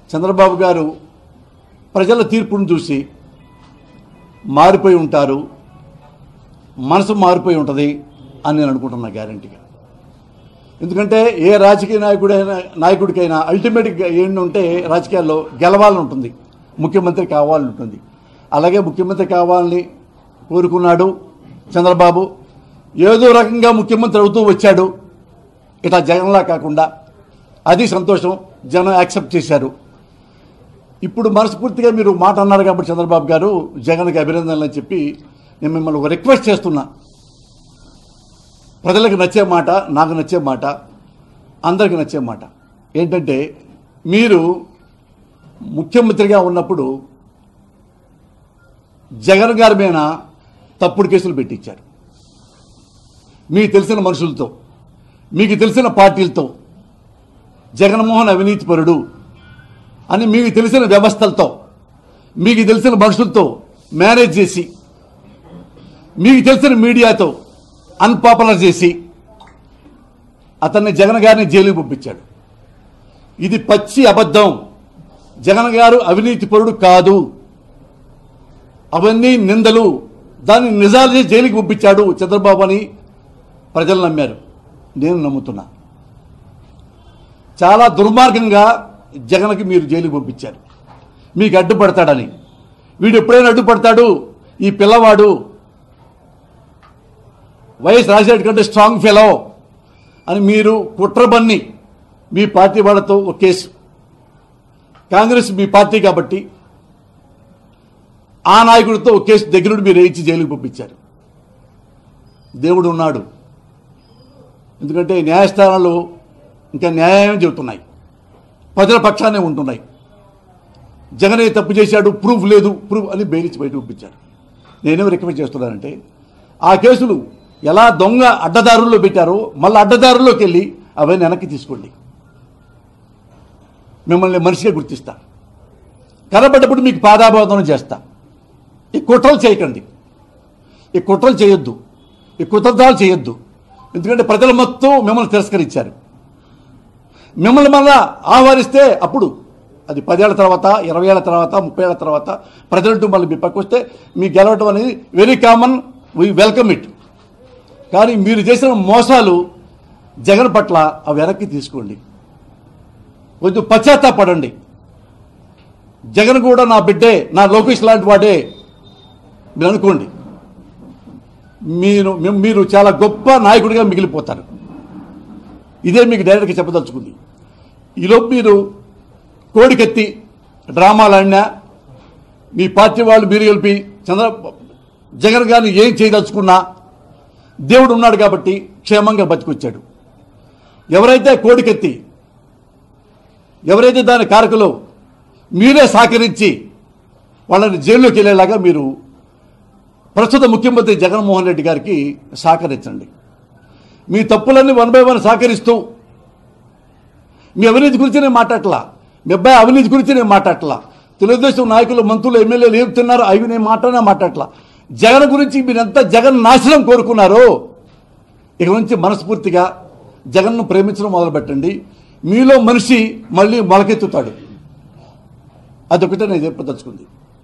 చంద్రబాబు గారు ప్రజల తీర్పును చూసి మారిపోయి ఉంటారు మనసు మారిపోయి ఉంటుంది అని నేను అనుకుంటున్నా గ్యారంటీగా ఎందుకంటే ఏ రాజకీయ నాయకుడైనా నాయకుడికైనా అల్టిమేట్గా ఏంటి ఉంటే రాజకీయాల్లో గెలవాలని ఉంటుంది ముఖ్యమంత్రి కావాలని ఉంటుంది అలాగే ముఖ్యమంత్రి కావాలని కోరుకున్నాడు చంద్రబాబు ఏదో రకంగా ముఖ్యమంత్రి అవుతూ వచ్చాడు ఇట్లా జగన్లా కాకుండా అది సంతోషం జనం యాక్సెప్ట్ చేశారు ఇప్పుడు మనస్ఫూర్తిగా మీరు మాట అన్నారు కాబట్టి చంద్రబాబు గారు జగన్కి అభినందనలు అని చెప్పి నేను మిమ్మల్ని ఒక రిక్వెస్ట్ చేస్తున్నా ప్రజలకు నచ్చే మాట నాకు నచ్చే మాట అందరికి నచ్చే మాట ఏంటంటే మీరు ముఖ్యమంత్రిగా ఉన్నప్పుడు జగన్ గారి మీద తప్పుడు కేసులు పెట్టించారు మీకు తెలిసిన మనుషులతో మీకు తెలిసిన పార్టీలతో జగన్మోహన్ అవినీతిపరుడు అని మీకు తెలిసిన వ్యవస్థలతో మీకు తెలిసిన మనుషులతో మేనేజ్ చేసి మీకు తెలిసిన మీడియాతో అన్పాపులర్ చేసి అతన్ని జగన్ గారిని జైలుకి పంపించాడు ఇది పచ్చి అబద్ధం జగన్ గారు అవినీతి పరుడు కాదు అవన్నీ నిందలు దాన్ని నిజాలు చేసి జైలుకి పంపించాడు చంద్రబాబు అని ప్రజలు నమ్మారు నేను నమ్ముతున్నా చాలా దుర్మార్గంగా జగన్కి మీరు జైలుకి పంపించారు మీకు అడ్డుపడతాడని వీడు ఎప్పుడైనా అడ్డుపడతాడు ఈ పిల్లవాడు వైఎస్ రాజశేఖర్ కంటే స్ట్రాంగ్ ఫెలో అని మీరు కుట్రబన్ని మీ పార్టీ వాళ్ళతో ఒక కేసు కాంగ్రెస్ మీ పార్టీ కాబట్టి ఆ నాయకుడితో ఒక కేసు దగ్గరుండి మీరు వేయించి జైలుకి పంపించారు దేవుడు ఉన్నాడు ఎందుకంటే న్యాయస్థానాలు ఇంకా న్యాయం చెబుతున్నాయి ప్రజల పక్షానే ఉంటున్నాయి జగనే తప్పు చేశాడు ప్రూఫ్ లేదు ప్రూఫ్ అని బెయిలిచ్చి బయట పంపించారు నేనేం రికమెండ్ చేస్తున్నానంటే ఆ కేసులు ఎలా దొంగ అడ్డదారుల్లో పెట్టారో మళ్ళీ అడ్డదారుల్లోకి వెళ్ళి అవన్నీ వెనక్కి తీసుకోండి మిమ్మల్ని మనిషిగా గుర్తిస్తా కనబడ్డప్పుడు మీకు పాదాబోధన చేస్తా ఈ కుట్రలు చేయకండి ఈ కుట్రలు చేయొద్దు ఈ కుతంత్రాలు చేయొద్దు ఎందుకంటే ప్రజలు మొత్తం మిమ్మల్ని తిరస్కరించారు మిమ్మల్ని మళ్ళా ఆహ్వానిస్తే అప్పుడు అది పదేళ్ల తర్వాత ఇరవై ఏళ్ల తర్వాత ముప్పై ఏళ్ల తర్వాత ప్రజలంటూ మళ్ళీ మీ పక్క వస్తే మీ గెలవటం అనేది very common we welcome it కానీ మీరు చేసిన మోసాలు జగన్ పట్ల అవి వెనక్కి తీసుకోండి కొంచెం పశ్చాత్తాపడండి జగన్ కూడా నా బిడ్డే నా లోకేష్ లాంటి వాడే మీరు అనుకోండి మీరు మీ- మీరు చాలా గొప్ప నాయకుడిగా మిగిలిపోతారు ఇదే మీకు డైరెక్ట్గా చెప్పదలుచుకుంది ఈలోపు మీరు కోడికెత్తి డ్రామాలు ఆడినా మీ పార్టీ వాళ్ళు మీరు కలిపి చంద్ర జగన్ గారిని ఏం చేయదలుచుకున్నా దేవుడు ఉన్నాడు కాబట్టి క్షేమంగా బతికొచ్చాడు ఎవరైతే కోడికెత్తి ఎవరైతే దాని కారకులో మీరే సహకరించి వాళ్ళని జైల్లోకి వెళ్ళేలాగా మీరు ప్రస్తుత ముఖ్యమంత్రి జగన్మోహన్ రెడ్డి గారికి సహకరించండి మీ తప్పులన్నీ వన్ బై వన్ సహకరిస్తూ మీ అవినీతి గురించి నేను మాట్లాడలా మీ అబ్బాయి అవినీతి గురించి నేను మాట్లాడలా తెలుగుదేశం నాయకులు మంత్రులు ఎమ్మెల్యేలు ఏం తిన్నారో అవి నేను మాట్లాడినా మాట్లాడలా జగన్ గురించి మీరెంత జగన్ నాశనం కోరుకున్నారో ఇక నుంచి మనస్ఫూర్తిగా జగన్ను ప్రేమించడం మొదలుపెట్టండి మీలో మనిషి మళ్ళీ మొలకెత్తుతాడు అదొకటే నేను చెప్పదలుచుకుంది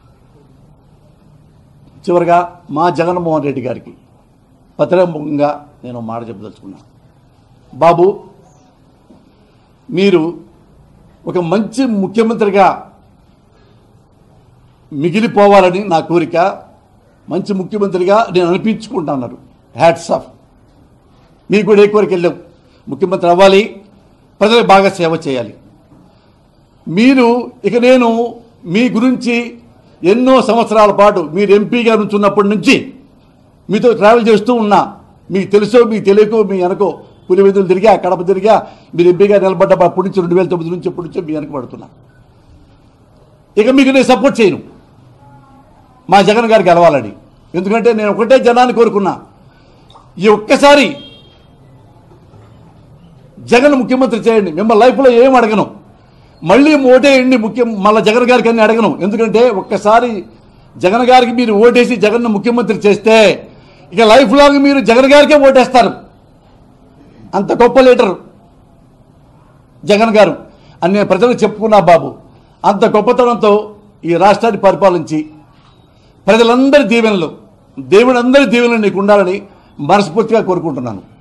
చివరిగా మా జగన్మోహన్ రెడ్డి గారికి పత్రముఖంగా నేను మాట చెప్పదలుచుకున్నాను బాబు మీరు ఒక మంచి ముఖ్యమంత్రిగా మిగిలిపోవాలని నా కోరిక మంచి ముఖ్యమంత్రిగా నేను అనిపించుకుంటున్నారు హ్యాట్స్ ఆఫ్ మీకు కూడా ఏ కోరిక వెళ్ళావు ముఖ్యమంత్రి అవ్వాలి ప్రజలకు బాగా సేవ చేయాలి మీరు ఇక నేను మీ గురించి ఎన్నో సంవత్సరాల పాటు మీరు ఎంపీగా నుంచున్నప్పటి నుంచి మీతో ట్రావెల్ చేస్తూ ఉన్నా మీకు తెలుసో మీకు తెలియకో మీ వెనకో పులివెదులు తిరిగా కడప తిరిగా మీరు ఎంపీగా నిలబడ్డ అప్పటి నుంచి రెండు వేల తొమ్మిది నుంచి ఎప్పటి నుంచో మీ వెనక పడుతున్నా ఇక మీకు నేను సపోర్ట్ చేయను మా జగన్ గారికి గెలవాలని ఎందుకంటే నేను ఒకటే జనాన్ని కోరుకున్నా ఈ ఒక్కసారి జగన్ ముఖ్యమంత్రి చేయండి మిమ్మల్ని లైఫ్లో ఏం అడగను మళ్ళీ ఓటేయండి ముఖ్యం మళ్ళీ జగన్ గారికి అన్ని అడగను ఎందుకంటే ఒక్కసారి జగన్ గారికి మీరు ఓటేసి జగన్ను ముఖ్యమంత్రి చేస్తే ఇక లైఫ్ లాంగ్ మీరు జగన్ గారికే ఓటేస్తారు అంత గొప్ప లీడర్ జగన్ గారు అని నేను ప్రజలకు చెప్పుకున్నా బాబు అంత గొప్పతనంతో ఈ రాష్ట్రాన్ని పరిపాలించి ప్రజలందరి దీవెనలు దేవుడందరి దీవెనలు నీకు ఉండాలని మనస్ఫూర్తిగా కోరుకుంటున్నాను